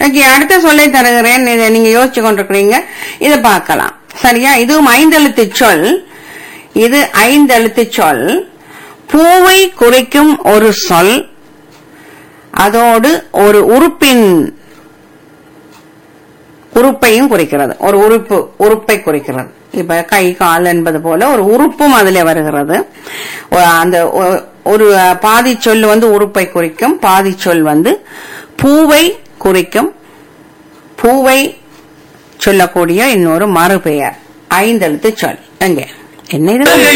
okay அடுத்த சொல்லை தருகிறேன் இதை நீங்க யோசிச்சு கொண்டிருக்கிறீங்க இதை பார்க்கலாம் சரியா இதுவும் ஐந்தெழுத்து சொல் இது ஐந்தெழுத்து சொல் பூவை குறிக்கும் ஒரு சொல் அதோடு ஒரு உறுப்பின் உறுப்பையும் குறிக்கிறது ஒரு உறுப்பு உறுப்பை குறிக்கிறது இப்ப கை கால் என்பது போல ஒரு உறுப்பும் அதுல வருகிறது ஒ- அந்த ஒ- ஒரு பாதி சொல் வந்து உறுப்பை குறிக்கும் பாதி சொல் வந்து பூவை குறிக்கும் பூவை சொல்லக்கூடிய இன்னொரு மறுபெயர் ஐந்தெழுத்து சொல் எங்கே என்ன இது